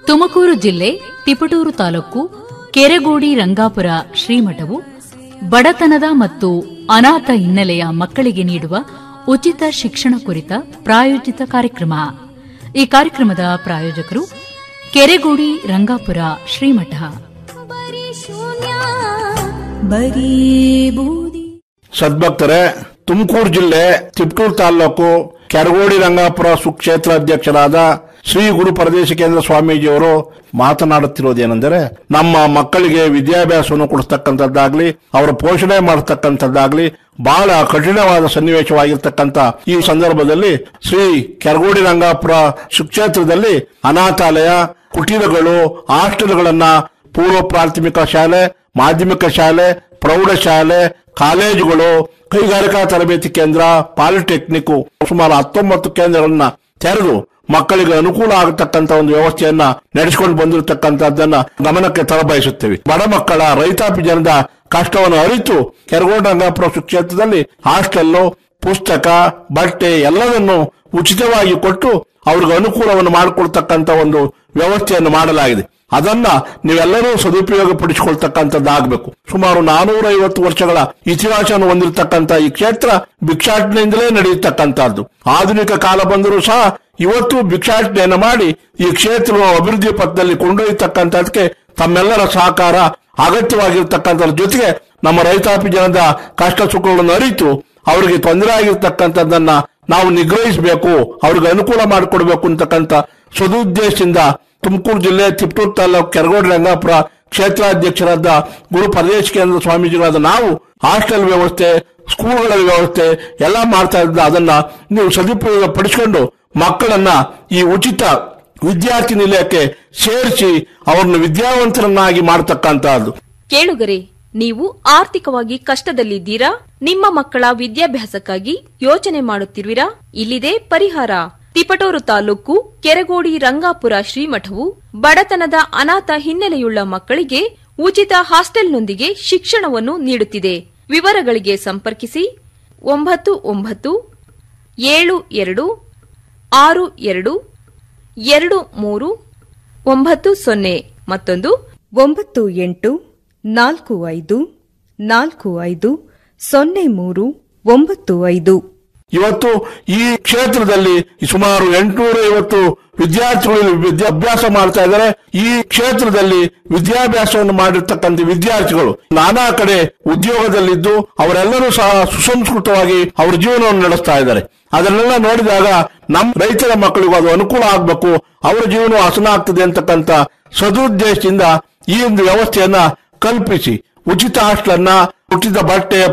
ತುಮಕೂರು ಜಿಲ್ಲೆ ತಿಪಟೂರು ತಾಲೂಕು ಕೆರೆಗೋಡಿ ರಂಗಾಪುರ ಶ್ರೀಮಠವು ಬಡತನದ ಮತ್ತು ಅನಾಥ ಹಿನ್ನೆಲೆಯ ಮಕ್ಕಳಿಗೆ ನೀಡುವ ಉಚಿತ ಶಿಕ್ಷಣ ಕುರಿತ ಪ್ರಾಯೋಜಿತ ಕಾರ್ಯಕ್ರಮ ಈ ಕಾರ್ಯಕ್ರಮದ ಪ್ರಾಯೋಜಕರು ಕೆರೆಗೋಡಿ ರಂಗಾಪುರ ಶ್ರೀಮಠ ಬರೀ ಶೂನ್ಯ ಬರೀ ಬೂದಿ ಸದ್ಭಕ್ತರೇ ತುಮಕೂರು ಜಿಲ್ಲೆ ತಿಪ್ಟೂರು ತಾಲೂಕು ಕೆರಗೋಡಿ ರಂಗಾಪುರ ಸುಕ್ಷೇತ್ರ ಅಧ್ಯಕ್ಷರಾದ ಶ್ರೀ ಗುರು ಪರದೇಶ ಕೇಂದ್ರ ಸ್ವಾಮೀಜಿಯವರು ಮಾತನಾಡುತ್ತಿರುವುದೇನೆಂದರೆ ನಮ್ಮ ಮಕ್ಕಳಿಗೆ ವಿದ್ಯಾಭ್ಯಾಸವನ್ನು ಕೊಡಿಸ್ತಕ್ಕಂಥದ್ದಾಗ್ಲಿ ಅವರ ಪೋಷಣೆ ಮಾಡತಕ್ಕಂಥದ್ದಾಗ್ಲಿ ಬಹಳ ಕಠಿಣವಾದ ಸನ್ನಿವೇಶವಾಗಿರ್ತಕ್ಕಂಥ ಈ ಸಂದರ್ಭದಲ್ಲಿ ಶ್ರೀ ಕೆರಗೋಡಿ ರಂಗಾಪುರ ಸುಕ್ಷೇತ್ರದಲ್ಲಿ ಅನಾಥಾಲಯ ಕುಟೀರಗಳು ಹಾಸ್ಟೆಲ್ಗಳನ್ನ ಪೂರ್ವ ಪ್ರಾಥಮಿಕ ಶಾಲೆ ಮಾಧ್ಯಮಿಕ ಶಾಲೆ ಪ್ರೌಢಶಾಲೆ ಕಾಲೇಜುಗಳು ಕೈಗಾರಿಕಾ ತರಬೇತಿ ಕೇಂದ್ರ ಪಾಲಿಟೆಕ್ನಿಕ್ ಸುಮಾರು ಹತ್ತೊಂಬತ್ತು ಕೇಂದ್ರಗಳನ್ನ ತೆರೆದು ಮಕ್ಕಳಿಗೆ ಅನುಕೂಲ ಆಗತಕ್ಕಂತ ಒಂದು ವ್ಯವಸ್ಥೆಯನ್ನ ನಡೆಸಿಕೊಂಡು ಬಂದಿರತಕ್ಕಂತದ್ದನ್ನ ಗಮನಕ್ಕೆ ತರಬಯಸುತ್ತೇವೆ ಬಡ ಮಕ್ಕಳ ರೈತಾಪಿ ಜನದ ಕಷ್ಟವನ್ನು ಅರಿತು ಕೆರಗೋಡ ರಂಗಾಪುರ ಕ್ಷೇತ್ರದಲ್ಲಿ ಹಾಸ್ಟೆಲ್ಲು ಪುಸ್ತಕ ಬಟ್ಟೆ ಎಲ್ಲವನ್ನು ಉಚಿತವಾಗಿ ಕೊಟ್ಟು ಅವ್ರಿಗೆ ಅನುಕೂಲವನ್ನು ಮಾಡಿಕೊಳ್ತಕ್ಕಂತ ಒಂದು ವ್ಯವಸ್ಥೆಯನ್ನು ಮಾಡಲಾಗಿದೆ ಅದನ್ನ ನೀವೆಲ್ಲರೂ ಸದುಪಯೋಗ ಪಡಿಸಿಕೊಳ್ತಕ್ಕಂಥದ್ದಾಗಬೇಕು ಸುಮಾರು ನಾನೂರ ಐವತ್ತು ವರ್ಷಗಳ ಇತಿಹಾಸವನ್ನು ಹೊಂದಿರತಕ್ಕಂಥ ಈ ಕ್ಷೇತ್ರ ಭಿಕ್ಷಾಟನೆಯಿಂದಲೇ ನಡೆಯತಕ್ಕಂಥದ್ದು ಆಧುನಿಕ ಕಾಲ ಬಂದರೂ ಸಹ ಇವತ್ತು ಭಿಕ್ಷಾಟನೆಯನ್ನು ಮಾಡಿ ಈ ಕ್ಷೇತ್ರವು ಅಭಿವೃದ್ಧಿ ಪಥದಲ್ಲಿ ಕೊಂಡೊಯ್ಯತಕ್ಕಂಥದಕ್ಕೆ ತಮ್ಮೆಲ್ಲರ ಸಹಕಾರ ಅಗತ್ಯವಾಗಿರ್ತಕ್ಕಂಥದ್ರ ಜೊತೆಗೆ ನಮ್ಮ ರೈತಾಪಿ ಜನದ ಕಷ್ಟ ಸುಖಗಳನ್ನು ಅರಿತು ಅವರಿಗೆ ತೊಂದರೆ ಆಗಿರ್ತಕ್ಕಂಥದ್ದನ್ನ ನಾವು ನಿಗ್ರಹಿಸಬೇಕು ಅವ್ರಿಗೆ ಅನುಕೂಲ ಮಾಡಿಕೊಡ್ಬೇಕು ಅಂತಕ್ಕಂಥ ಸದುದ್ದೇಶದಿಂದ ತುಮಕೂರು ಜಿಲ್ಲೆ ತಿಪ್ಟೂರು ತಾಲೂಕು ಕೆರಗೋಡಿ ರಂಗಾಪುರ ಕ್ಷೇತ್ರಾಧ್ಯಕ್ಷರಾದ ಗುರು ಪರದೇಶ ಕೇಂದ್ರ ಸ್ವಾಮೀಜಿಗಳಾದ ನಾವು ಹಾಸ್ಟೆಲ್ ವ್ಯವಸ್ಥೆ ಸ್ಕೂಲ್ಗಳ ವ್ಯವಸ್ಥೆ ಎಲ್ಲ ಮಾಡ್ತಾ ಇದ್ದ ಅದನ್ನ ನೀವು ಸದುಪಯೋಗ ಪಡಿಸಿಕೊಂಡು ಮಕ್ಕಳನ್ನ ಈ ಉಚಿತ ವಿದ್ಯಾರ್ಥಿ ನಿಲಯಕ್ಕೆ ಸೇರಿಸಿ ಅವರನ್ನು ವಿದ್ಯಾವಂತರನ್ನಾಗಿ ಮಾಡತಕ್ಕಂತಹದ್ದು ಕೇಳುಗರೆ ನೀವು ಆರ್ಥಿಕವಾಗಿ ಕಷ್ಟದಲ್ಲಿದ್ದೀರಾ ನಿಮ್ಮ ಮಕ್ಕಳ ವಿದ್ಯಾಭ್ಯಾಸಕ್ಕಾಗಿ ಯೋಚನೆ ಮಾಡುತ್ತಿರುವಿರಾ ಇಲ್ಲಿದೆ ಪರಿಹಾರ ತಿಪಟೂರು ತಾಲೂಕು ಕೆರಗೋಡಿ ರಂಗಾಪುರ ಶ್ರೀಮಠವು ಬಡತನದ ಅನಾಥ ಹಿನ್ನೆಲೆಯುಳ್ಳ ಮಕ್ಕಳಿಗೆ ಉಚಿತ ಹಾಸ್ಟೆಲ್ನೊಂದಿಗೆ ಶಿಕ್ಷಣವನ್ನು ನೀಡುತ್ತಿದೆ ವಿವರಗಳಿಗೆ ಸಂಪರ್ಕಿಸಿ ಒಂಬತ್ತು ಒಂಬತ್ತು ಏಳು ಎರಡು ಆರು ಎರಡು ಎರಡು ಮೂರು ಒಂಬತ್ತು ಸೊನ್ನೆ ಮತ್ತೊಂದು ಒಂಬತ್ತು ಎಂಟು ನಾಲ್ಕು ಐದು ನಾಲ್ಕು ಐದು ಸೊನ್ನೆ ಮೂರು ಒಂಬತ್ತು ಐದು ಇವತ್ತು ಈ ಕ್ಷೇತ್ರದಲ್ಲಿ ಸುಮಾರು ಎಂಟುನೂರ ಐವತ್ತು ವಿದ್ಯಾರ್ಥಿಗಳು ವಿದ್ಯಾಭ್ಯಾಸ ಮಾಡ್ತಾ ಇದ್ದಾರೆ ಈ ಕ್ಷೇತ್ರದಲ್ಲಿ ವಿದ್ಯಾಭ್ಯಾಸವನ್ನು ಮಾಡಿರ್ತಕ್ಕಂಥ ವಿದ್ಯಾರ್ಥಿಗಳು ನಾನಾ ಕಡೆ ಉದ್ಯೋಗದಲ್ಲಿದ್ದು ಅವರೆಲ್ಲರೂ ಸಹ ಸುಸಂಸ್ಕೃತವಾಗಿ ಅವರ ಜೀವನವನ್ನು ನಡೆಸ್ತಾ ಇದ್ದಾರೆ ಅದನ್ನೆಲ್ಲ ನೋಡಿದಾಗ ನಮ್ಮ ರೈತರ ಮಕ್ಕಳಿಗೂ ಅದು ಅನುಕೂಲ ಆಗಬೇಕು ಅವರ ಜೀವನ ಹಸನ ಆಗ್ತದೆ ಅಂತಕ್ಕಂಥ ಸದುದ್ದೇಶದಿಂದ ಈ ಒಂದು ವ್ಯವಸ್ಥೆಯನ್ನ ಕಲ್ಪಿಸಿ ಉಚಿತ ಹಾಸ್ಟೆಲ್ ಅನ್ನ ಉಚಿತ ಬಟ್ಟೆ